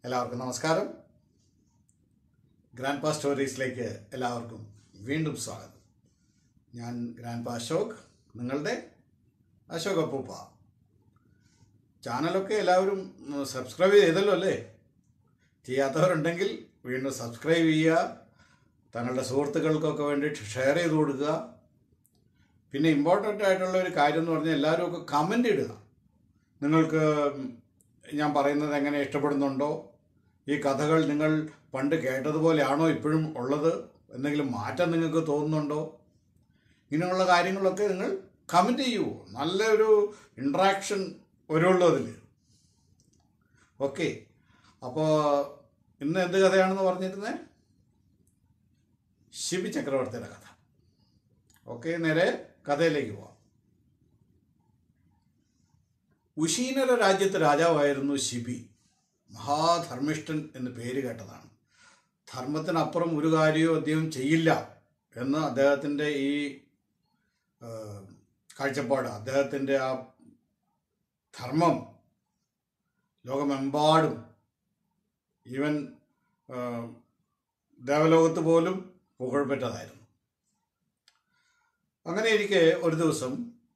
എല്ലാവർക്കും നമസ്കാരം ഗ്രാൻഡ് പാ സ്റ്റോറീസിലേക്ക് എല്ലാവർക്കും വീണ്ടും സ്വാഗതം ഞാൻ ഗ്രാൻഡ് പാ അശോക് നിങ്ങളുടെ അശോക് അപ്പൂപ്പ ചാനലൊക്കെ എല്ലാവരും ഉം, സബ്സ്ക്രൈബ് ചെയ്തല്ലോ അല്ലേ ചെയ്യാത്തവരുണ്ടെങ്കിൽ വീണ്ടും സബ്സ്ക്രൈബ് ചെയ്യുക തങ്ങളുടെ സുഹൃത്തുക്കൾക്കൊക്കെ വേണ്ടിയിട്ട് ഷെയർ ചെയ്ത് കൊടുക്കുക പിന്നെ ഇമ്പോർട്ടൻ്റ് ആയിട്ടുള്ള ഒരു കാര്യം എന്ന് പറഞ്ഞാൽ എല്ലാവരും ഒക്കെ കമൻ്റ് ഇടുക നിങ്ങൾക്ക് ഞാൻ പറയുന്നത് എങ്ങനെ ഇഷ്ടപ്പെടുന്നുണ്ടോ ഈ കഥകൾ നിങ്ങൾ പണ്ട് കേട്ടതുപോലെയാണോ ഇപ്പോഴും ഉള്ളത് എന്തെങ്കിലും മാറ്റം നിങ്ങൾക്ക് തോന്നുന്നുണ്ടോ ഇങ്ങനെയുള്ള കാര്യങ്ങളൊക്കെ നിങ്ങൾ കമൻറ്റ് ചെയ്യൂ നല്ലൊരു ഇൻട്രാക്ഷൻ വരുള്ളൂ അതിൽ ഓക്കെ അപ്പോൾ ഇന്ന് എന്ത് കഥയാണെന്ന് പറഞ്ഞിരുന്നേ ശിബി ചക്രവർത്തിയുടെ കഥ ഓക്കെ നേരെ കഥയിലേക്ക് പോവാം ഉശീനര രാജ്യത്തെ രാജാവായിരുന്നു ശിബി മഹാധർമ്മിഷ്ഠൻ എന്ന് പേര് കേട്ടതാണ് ധർമ്മത്തിനപ്പുറം ഒരു കാര്യവും അദ്ദേഹം ചെയ്യില്ല എന്ന് അദ്ദേഹത്തിൻ്റെ ഈ ആ, കാഴ്ചപ്പാട് അദ്ദേഹത്തിൻ്റെ ആ ധർമ്മം ലോകമെമ്പാടും ഈവൻ ആ, ദേവലോകത്ത് പോലും പുകഴ്പെറ്റതായിരുന്നു അങ്ങനെ ഇരിക്കെ ഒരു ദിവസം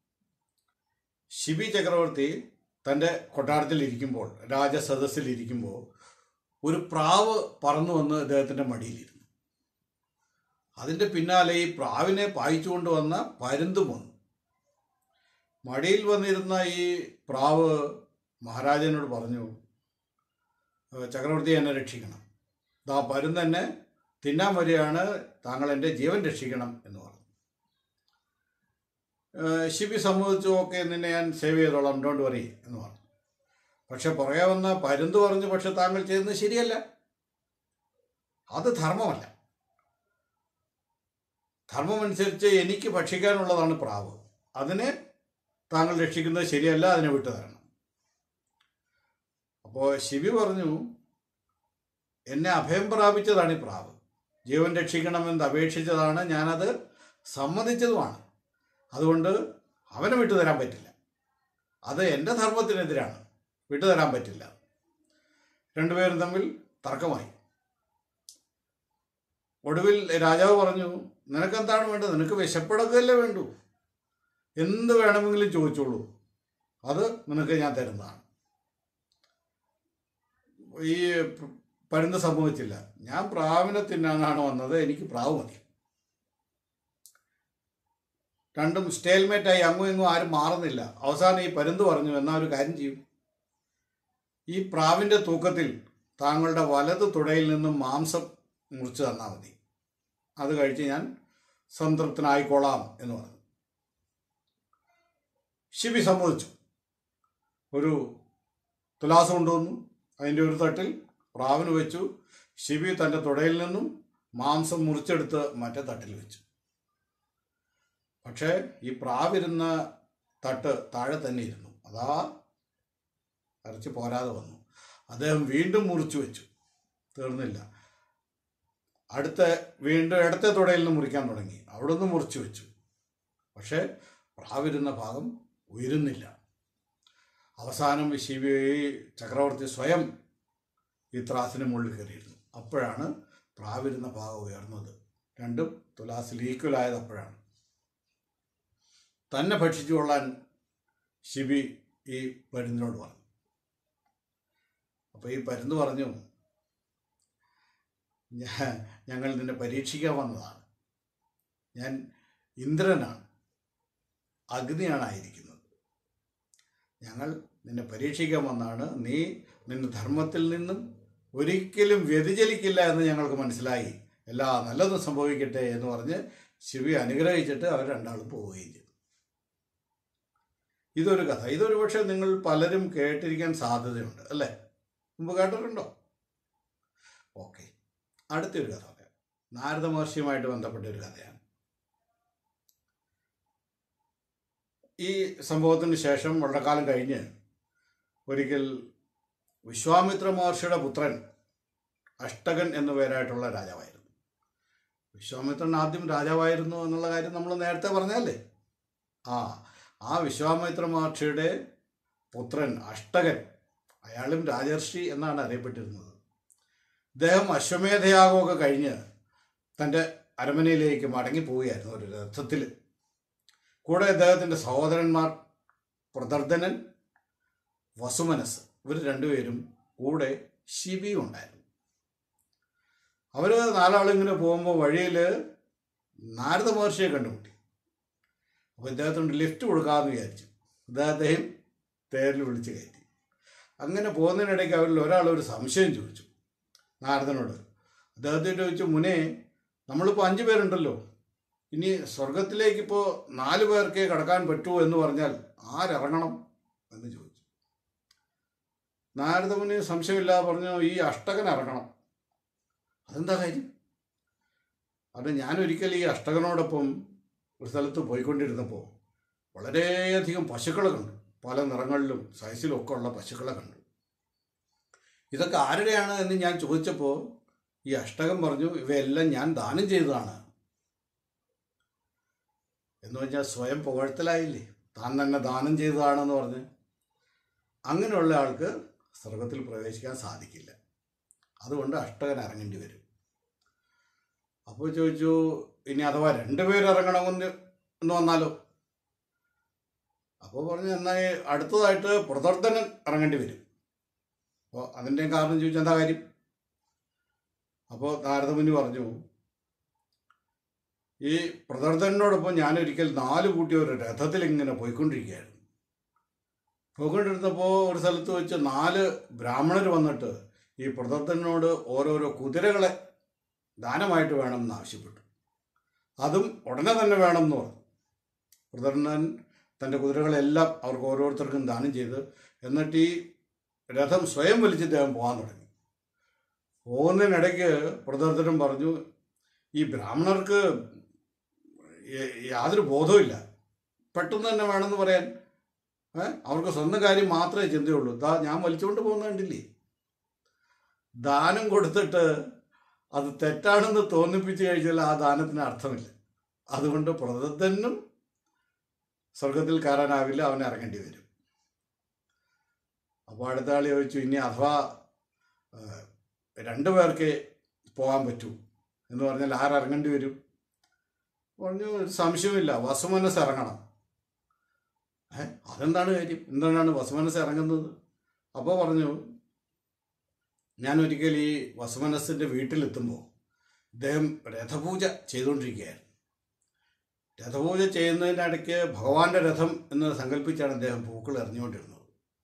ശിബി ചക്രവർത്തി തൻ്റെ കൊട്ടാരത്തിൽ ഇരിക്കുമ്പോൾ രാജസദസ്സിൽ ഇരിക്കുമ്പോൾ ഒരു പ്രാവ് പറന്നു വന്ന് അദ്ദേഹത്തിൻ്റെ മടിയിലിരുന്നു അതിൻ്റെ പിന്നാലെ ഈ പ്രാവിനെ പായിച്ചുകൊണ്ട് വന്ന പരുന്തും വന്നു മടിയിൽ വന്നിരുന്ന ഈ പ്രാവ് മഹാരാജനോട് പറഞ്ഞു "ഏഹ് ചക്രവർത്തി എന്നെ രക്ഷിക്കണം ദാ പരുന്ത് എന്നെ തിന്നാൻ വരികയാണ് താങ്കൾ എൻ്റെ ജീവൻ രക്ഷിക്കണം എന്ന് പറഞ്ഞു ഏഹ് ശിബി സമ്മതിച്ചു ഓക്കെ നിന്നെ ഞാൻ സേവ് ചെയ്തോളാം ഡോണ്ട് വറി എന്ന് പറഞ്ഞു പക്ഷെ പുറകെ വന്ന പരുന്ത് പറഞ്ഞു പക്ഷെ താങ്കൾ ചെയ്യുന്നത് ശരിയല്ല അത് ധർമ്മമല്ല ധർമ്മമനുസരിച്ച് എനിക്ക് ഭക്ഷിക്കാനുള്ളതാണ് പ്രാവ് അതിനെ താങ്കൾ രക്ഷിക്കുന്നത് ശരിയല്ല അതിനെ വിട്ടു തരണം അപ്പോൾ ശിവി പറഞ്ഞു എന്നെ അഭയം പ്രാപിച്ചതാണ് ഈ പ്രാവ് ജീവൻ രക്ഷിക്കണമെന്ന് അപേക്ഷിച്ചതാണ് ഞാനത് സമ്മതിച്ചതുമാണ് അതുകൊണ്ട് അവനെ വിട്ടുതരാൻ പറ്റില്ല അത് എൻ്റെ ധർമ്മത്തിനെതിരാണ് വിട്ടുതരാൻ പറ്റില്ല രണ്ടുപേരും തമ്മിൽ തർക്കമായി ഒടുവിൽ രാജാവ് പറഞ്ഞു നിനക്കെന്താണ് വേണ്ടത് നിനക്ക് വിശപ്പെടുകയല്ലേ വേണ്ടൂ എന്ത് വേണമെങ്കിലും ചോദിച്ചോളൂ അത് നിനക്ക് ഞാൻ തരുന്നതാണ് ഈ പ- പരുന്ത് സംഭവിച്ചില്ല ഞാൻ പ്രാവിനെ തിന്നാനാണ് വന്നത് എനിക്ക് പ്രാവ് മതി രണ്ടും സ്റ്റേൽമേറ്റായി അങ്ങും ഇങ്ങും ആരും മാറുന്നില്ല അവസാനം ഈ പരുന്ത് പറഞ്ഞു എന്നാ ഒരു കാര്യം ചെയ്യും ഈ പ്രാവിൻ്റെ തൂക്കത്തിൽ താങ്കളുടെ വലത് തുടയിൽ നിന്നും മാംസം മുറിച്ച് തന്നാൽ മതി അത് കഴിച്ച് ഞാൻ സംതൃപ്തനായിക്കോളാം എന്ന് പറഞ്ഞു ശിബി സമ്മതിച്ചു ഒരു തുലാസം കൊണ്ടുവന്നു അതിൻ്റെ ഒരു തട്ടിൽ പ്രാവിന് വെച്ചു ശിബി തൻ്റെ തുടയിൽ നിന്നും മാംസം മുറിച്ചെടുത്ത് മറ്റേ തട്ടിൽ വെച്ചു പക്ഷേ ഈ പ്രാവിരുന്ന തട്ട് താഴെ തന്നെ ഇരുന്നു അതാ ഇറച്ചി പോരാതെ വന്നു അദ്ദേഹം വീണ്ടും മുറിച്ചു വെച്ചു തീർന്നില്ല അടുത്ത വീണ്ടും ഇടത്തെ തുടയിൽ നിന്ന് മുറിക്കാൻ തുടങ്ങി അവിടെ നിന്ന് മുറിച്ചു വെച്ചു പക്ഷേ പ്രാവിരുന്ന ഭാഗം ഉയരുന്നില്ല അവസാനം ശിവി ചക്രവർത്തി സ്വയം ഈ ത്രാസിന് മുകളിൽ കയറിയിരുന്നു അപ്പോഴാണ് പ്രാവിരുന്ന ഭാഗം ഉയർന്നത് രണ്ടും തുലാസിൽ ഈക്വലായത് അപ്പോഴാണ് തന്നെ ഭക്ഷിച്ചു കൊള്ളാൻ ശിബി ഈ പരുന്തിനോട് പറഞ്ഞു അപ്പോൾ ഈ പരുന്ത് പറഞ്ഞു "ഞാ- ഞങ്ങൾ നിന്നെ പരീക്ഷിക്കാൻ വന്നതാണ് ഞാൻ ഇന്ദ്രനാണ് അഗ്നിയാണ് ആയിരിക്കുന്നത് ഞങ്ങൾ നിന്നെ പരീക്ഷിക്കാൻ വന്നതാണ് നീ നിന്റെ ധർമ്മത്തിൽ നിന്നും ഒരിക്കലും വ്യതിചലിക്കില്ല എന്ന് ഞങ്ങൾക്ക് മനസ്സിലായി എല്ലാ നല്ലതും സംഭവിക്കട്ടെ എന്ന് പറഞ്ഞ് ശിവി അനുഗ്രഹിച്ചിട്ട് അവർ രണ്ടാളും പോവുകയും ചെയ്തു ഇതൊരു കഥ ഇതൊരു പക്ഷേ നിങ്ങൾ പലരും കേട്ടിരിക്കാൻ സാധ്യതയുണ്ട് അല്ലേ മുമ്പ് കേട്ടിട്ടുണ്ടോ ഓക്കെ അടുത്തൊരു കഥ പറയാം നാരദ മഹർഷിയുമായിട്ട് ബന്ധപ്പെട്ട ഒരു കഥയാണ് ഈ സംഭവത്തിന് ശേഷം വളരെ കാലം കഴിഞ്ഞ് ഒരിക്കൽ വിശ്വാമിത്ര മഹർഷിയുടെ പുത്രൻ അഷ്ടകൻ എന്നു പേരായിട്ടുള്ള രാജാവായിരുന്നു വിശ്വാമിത്രൻ ആദ്യം രാജാവായിരുന്നു എന്നുള്ള കാര്യം നമ്മൾ നേരത്തെ പറഞ്ഞല്ലേ ആ ആ വിശ്വാമിത്ര മഹർഷിയുടെ പുത്രൻ അഷ്ടകൻ അയാളും രാജർഷി എന്നാണ് അറിയപ്പെട്ടിരുന്നത് ഇദ്ദേഹം അശ്വമേധയാഗമൊക്കെ കഴിഞ്ഞ് തൻ്റെ അരമനയിലേക്ക് മടങ്ങിപ്പോവുകയായിരുന്നു ഒരു രഥത്തിൽ കൂടെ അദ്ദേഹത്തിൻ്റെ സഹോദരന്മാർ പ്രദർദനൻ വസുമനസ് ഇവർ രണ്ടുപേരും കൂടെ ശിവിയും ഉണ്ടായിരുന്നു അവർ നാലാളിങ്ങനെ പോകുമ്പോൾ വഴിയിൽ നാരദ മഹർഷിയെ കണ്ടുമുട്ടി അപ്പോൾ ഇദ്ദേഹത്തിന് ലിഫ്റ്റ് കൊടുക്കാമെന്ന് വിചാരിച്ചു ഇദ്ദേഹത്തെയും തേരിൽ വിളിച്ച് കയറ്റി അങ്ങനെ പോകുന്നതിനിടയ്ക്ക് അവരിൽ ഒരാൾ ഒരു സംശയം ചോദിച്ചു നാരദനോട് അദ്ദേഹത്തെ ചോദിച്ചു മുനെ നമ്മളിപ്പോൾ അഞ്ച് പേരുണ്ടല്ലോ ഇനി സ്വർഗത്തിലേക്ക് ഇപ്പോൾ നാല് പേർക്കേ കടക്കാൻ പറ്റൂ എന്ന് പറഞ്ഞാൽ ആരിറങ്ങണം എന്ന് ചോദിച്ചു നാരദമുനി സംശയമില്ലാതെ പറഞ്ഞു ഈ അഷ്ടകൻ ഇറങ്ങണം അതെന്താ കാര്യം അത് ഞാൻ ഒരിക്കൽ ഈ അഷ്ടകനോടൊപ്പം ഒരു സ്ഥലത്ത് പോയിക്കൊണ്ടിരുന്നപ്പോൾ വളരെയധികം പശുക്കളെ കണ്ടു പല നിറങ്ങളിലും സൈസിലും ഒക്കെ ഉള്ള പശുക്കളെ കണ്ടു ഇതൊക്കെ ആരുടെയാണ് എന്ന് ഞാൻ ചോദിച്ചപ്പോൾ ഈ അഷ്ടകം പറഞ്ഞു ഇവയെല്ലാം ഞാൻ ദാനം ചെയ്തതാണ് എന്ന് പറഞ്ഞാൽ സ്വയം പുകഴ്ത്തലായില്ലേ താൻ തന്നെ ദാനം ചെയ്തതാണെന്ന് പറഞ്ഞ് അങ്ങനെയുള്ള ആൾക്ക് സ്വർഗത്തിൽ പ്രവേശിക്കാൻ സാധിക്കില്ല അതുകൊണ്ട് അഷ്ടകൻ ഇറങ്ങേണ്ടി വരും അപ്പോൾ ചോദിച്ചു ഇനി അഥവാ രണ്ടുപേർ ഇറങ്ങണമെന്ന് എന്ന് വന്നാലോ അപ്പോൾ പറഞ്ഞു എന്നാൽ അടുത്തതായിട്ട് പ്രദർദനൻ ഇറങ്ങേണ്ടി വരും അപ്പോൾ അതിൻ്റെ കാരണം ചോദിച്ചാൽ എന്താ കാര്യം അപ്പോൾ നാരദമുനി പറഞ്ഞു ഈ പ്രദർദനോടൊപ്പം ഞാനൊരിക്കൽ നാല് കൂട്ടി ഒരു രഥത്തിൽ ഇങ്ങനെ പോയിക്കൊണ്ടിരിക്കുകയായിരുന്നു പോയിക്കൊണ്ടിരുന്നപ്പോൾ ഒരു സ്ഥലത്ത് വെച്ച് നാല് ബ്രാഹ്മണർ വന്നിട്ട് ഈ പ്രദർദനോട് ഓരോരോ കുതിരകളെ ദാനമായിട്ട് വേണമെന്ന് ആവശ്യപ്പെട്ടു അതും ഉടനെ തന്നെ വേണമെന്ന് പറഞ്ഞു പ്രദർദനൻ തൻ്റെ കുതിരകളെല്ലാം അവർക്ക് ഓരോരുത്തർക്കും ദാനം ചെയ്ത് എന്നിട്ട് ഈ രഥം സ്വയം വലിച്ച് അദ്ദേഹം പോകാൻ തുടങ്ങി പോകുന്നതിനിടയ്ക്ക് പ്രദർശനം പറഞ്ഞു ഈ ബ്രാഹ്മണർക്ക് യ- യാതൊരു ബോധവുമില്ല പെട്ടെന്ന് തന്നെ വേണമെന്ന് പറയാൻ ഏ? അവർക്ക് സ്വന്തം കാര്യം മാത്രമേ ചിന്തയുള്ളൂ ദാ ഞാൻ വലിച്ചുകൊണ്ട് പോകുന്ന കണ്ടില്ലേ ദാനം കൊടുത്തിട്ട് അത് തെറ്റാണെന്ന് തോന്നിപ്പിച്ചു കഴിഞ്ഞാൽ ആ ദാനത്തിന് അർത്ഥമില്ല അതുകൊണ്ട് പ്രദത്തനും സ്വർഗത്തിൽ കയറാനാവില്ല അവൻ ഇറങ്ങേണ്ടി വരും അപ്പോൾ അടുത്ത ആൾ ചോദിച്ചു ഇനി അഥവാ ഏഹ്, രണ്ടു പേർക്ക് പോകാൻ പറ്റൂ എന്ന് പറഞ്ഞാൽ ആരിറങ്ങേണ്ടി വരും പറഞ്ഞു ഒരു സംശയമില്ല വസുമനസ് ഇറങ്ങണം ഏ അതെന്താണ് കാര്യം എന്താണ് വസുമനസ് ഇറങ്ങുന്നത് അപ്പോൾ പറഞ്ഞു ഞാൻ ഒരിക്കൽ ഈ വസുമനസിൻ്റെ വീട്ടിലെത്തുമ്പോൾ ഇദ്ദേഹം രഥപൂജ ചെയ്തുകൊണ്ടിരിക്കുകയായിരുന്നു രഥപൂജ ചെയ്യുന്നതിൻ്റെ ഇടയ്ക്ക് ഭഗവാന്റെ രഥം എന്ന് സങ്കല്പിച്ചാണ് അദ്ദേഹം പൂക്കൾ എറിഞ്ഞുകൊണ്ടിരുന്നത്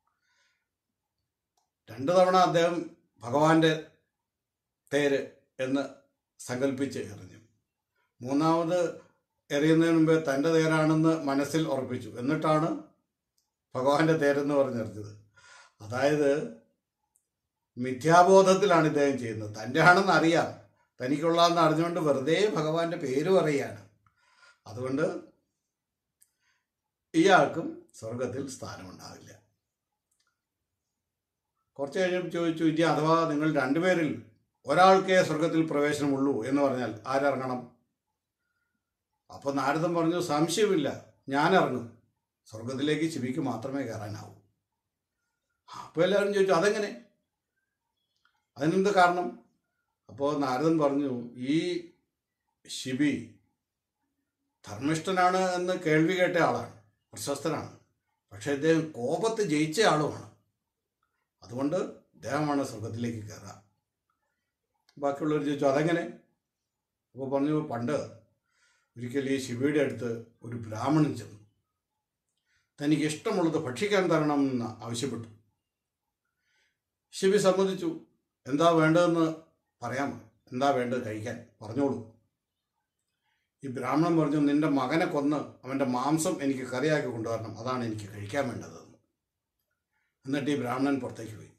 രണ്ടു തവണ അദ്ദേഹം ഭഗവാന്റെ തേര് എന്ന് സങ്കല്പിച്ച് എറിഞ്ഞു മൂന്നാമത് എറിയുന്നതിന് മുമ്പേ തൻ്റെ തേരാണെന്ന് മനസ്സിൽ ഉറപ്പിച്ചു എന്നിട്ടാണ് ഭഗവാന്റെ തേരെന്ന് പറഞ്ഞെറിഞ്ഞത് അതായത് മിഥ്യാബോധത്തിലാണ് ഇദ്ദേഹം ചെയ്യുന്നത് തൻ്റെ ആണെന്ന് അറിയാം തനിക്കുള്ളതെന്ന് അറിഞ്ഞുകൊണ്ട് വെറുതെ ഭഗവാന്റെ പേര് പറയുകയാണ് അതുകൊണ്ട് ഇയാൾക്കും സ്വർഗത്തിൽ സ്ഥാനമുണ്ടാവില്ല കുറച്ച് കഴിഞ്ഞപ്പോൾ ചോദിച്ചു ഇനി അഥവാ നിങ്ങൾ രണ്ടുപേരിൽ ഒരാൾക്കേ സ്വർഗത്തിൽ പ്രവേശനമുള്ളൂ എന്ന് പറഞ്ഞാൽ ആരിറങ്ങണം അപ്പോൾ നാരദൻ പറഞ്ഞു സംശയമില്ല ഞാൻ ഇറങ്ങും സ്വർഗത്തിലേക്ക് ശിവിക്ക് മാത്രമേ കയറാനാവൂ അപ്പോൾ എല്ലാവരും ചോദിച്ചു അതെങ്ങനെ അതിനെന്ത് കാരണം അപ്പോൾ നാരദൻ പറഞ്ഞു ഈ ശിബി ധർമ്മിഷ്ഠനാണ് എന്ന് കേൾവി കേട്ട ആളാണ് പ്രശസ്തനാണ് പക്ഷേ ഇദ്ദേഹം കോപത്ത് ജയിച്ച ആളുമാണ് അതുകൊണ്ട് ഇദ്ദേഹമാണ് സ്വർഗത്തിലേക്ക് കയറുക ബാക്കിയുള്ളവർ ചോദിച്ചു അതെങ്ങനെ അപ്പോൾ പറഞ്ഞു പണ്ട് ഒരിക്കൽ ഈ ശിവയുടെ അടുത്ത് ഒരു ബ്രാഹ്മണൻ ചെന്നു തനിക്ക് ഇഷ്ടമുള്ളത് ഭക്ഷിക്കാൻ തരണമെന്ന് ആവശ്യപ്പെട്ടു ശിവി സമ്മതിച്ചു എന്താ വേണ്ടതെന്ന് പറയാമോ എന്താ വേണ്ടത് കഴിക്കാൻ പറഞ്ഞോളൂ ഈ ബ്രാഹ്മണൻ പറഞ്ഞു നിന്റെ മകനെ കൊന്ന് അവൻ്റെ മാംസം എനിക്ക് കറിയാക്കി കൊണ്ടുവരണം അതാണ് എനിക്ക് കഴിക്കാൻ വേണ്ടതെന്ന് എന്നിട്ട് ഈ ബ്രാഹ്മണൻ പുറത്തേക്ക് പോയി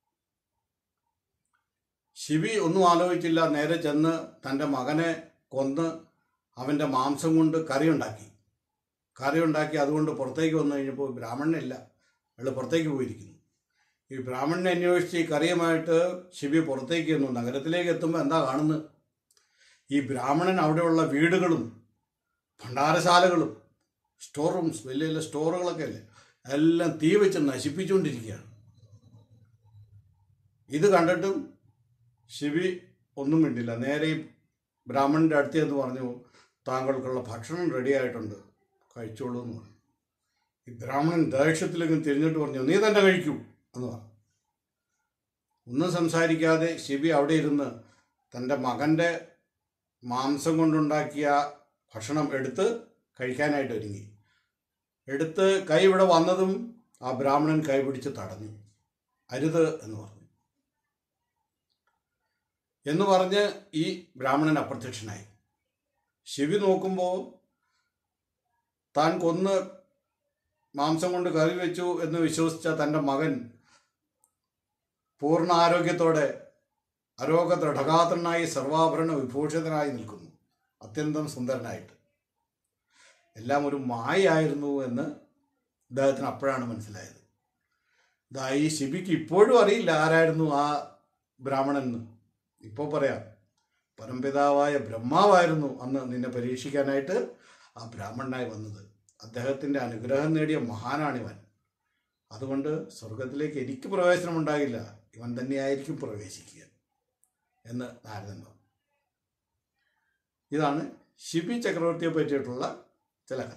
ശിവി ഒന്നും ആലോചിച്ചില്ല നേരെ ചെന്ന് തൻ്റെ മകനെ കൊന്ന് അവൻ്റെ മാംസം കൊണ്ട് കറി ഉണ്ടാക്കി കറി ഉണ്ടാക്കി അതുകൊണ്ട് പുറത്തേക്ക് വന്നു കഴിഞ്ഞപ്പോൾ ബ്രാഹ്മണനില്ല അയാൾ പുറത്തേക്ക് പോയിരിക്കുന്നു ഈ ബ്രാഹ്മണനെ അന്വേഷിച്ച് ഈ കറിയുമായിട്ട് ശിവി പുറത്തേക്ക് വന്നു നഗരത്തിലേക്ക് എത്തുമ്പോൾ എന്താ കാണുന്നത് ഈ ബ്രാഹ്മണൻ അവിടെയുള്ള വീടുകളും ഭണ്ഡാരശാലകളും സ്റ്റോർ റൂംസ് വലിയ വലിയ സ്റ്റോറുകളൊക്കെ അല്ലേ എല്ലാം തീ വെച്ച് നശിപ്പിച്ചുകൊണ്ടിരിക്കുകയാണ് ഇത് കണ്ടിട്ടും ശിവി ഒന്നും മിണ്ടില്ല നേരെ ഈ ബ്രാഹ്മണൻ്റെ അടുത്ത് എന്ന് പറഞ്ഞു താങ്കൾക്കുള്ള ഭക്ഷണം റെഡി ആയിട്ടുണ്ട് കഴിച്ചോളൂ എന്ന് പറഞ്ഞു ഈ ബ്രാഹ്മണൻ ദേഷ്യത്തിലേക്ക് തിരിഞ്ഞിട്ട് പറഞ്ഞു നീ തന്നെ കഴിക്കൂ എന്ന് പറഞ്ഞു ഒന്നും സംസാരിക്കാതെ ശിവി അവിടെ ഇരുന്ന് തൻ്റെ മകൻ്റെ മാംസം കൊണ്ടുണ്ടാക്കിയ ഭക്ഷണം എടുത്ത് കഴിക്കാനായിട്ട് ഒരുങ്ങി എടുത്ത് കൈ ഇവിടെ വന്നതും ആ ബ്രാഹ്മണൻ കൈ പിടിച്ച് തടഞ്ഞു അരുത് എന്ന് പറഞ്ഞു എന്ന് പറഞ്ഞ് ഈ ബ്രാഹ്മണൻ അപ്രത്യക്ഷനായി ശിവി നോക്കുമ്പോൾ താൻ കൊന്ന് മാംസം കൊണ്ട് കറി വെച്ചു എന്ന് വിശ്വസിച്ച തൻ്റെ മകൻ പൂർണ്ണ ആരോഗ്യത്തോടെ അരോഗ ദൃഢഗാത്രനായി സർവാഭരണ വിഭൂഷിതനായി നിൽക്കുന്നു അത്യന്തം സുന്ദരനായിട്ട് എല്ലാം ഒരു മായായിരുന്നു എന്ന് അദ്ദേഹത്തിന് അപ്പോഴാണ് മനസ്സിലായത് ഇതാ ഈ ശിബിക്ക് ഇപ്പോഴും അറിയില്ല ആരായിരുന്നു ആ ബ്രാഹ്മണൻ എന്ന് ഇപ്പോൾ പറയാം പരംപിതാവായ ബ്രഹ്മാവായിരുന്നു അന്ന് നിന്നെ പരീക്ഷിക്കാനായിട്ട് ആ ബ്രാഹ്മണനായി വന്നത് അദ്ദേഹത്തിൻ്റെ അനുഗ്രഹം നേടിയ മഹാനാണിവൻ അതുകൊണ്ട് സ്വർഗത്തിലേക്ക് എനിക്ക് പ്രവേശനം ഉണ്ടാകില്ല ഇവൻ തന്നെയായിരിക്കും പ്രവേശിക്കുക എന്ന് നാരദൻ പറഞ്ഞു ഇതാണ് ശിബി ചക്രവർത്തിയെ പറ്റിയിട്ടുള്ള ചില കഥ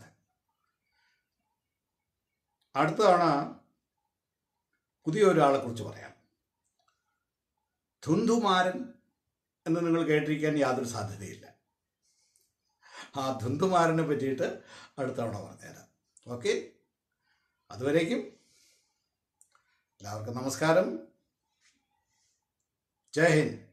അടുത്ത തവണ പുതിയ ഒരാളെ കുറിച്ച് പറയാം ധുന്ധുമാരൻ എന്ന് നിങ്ങൾ കേട്ടിരിക്കാൻ യാതൊരു സാധ്യതയില്ല ആ ധുന്ധുമാരനെ പറ്റിയിട്ട് അടുത്ത തവണ പറഞ്ഞുതരാം ഓക്കെ അതുവരേക്കും എല്ലാവർക്കും നമസ്കാരം ജയ് ഹിന്ദ്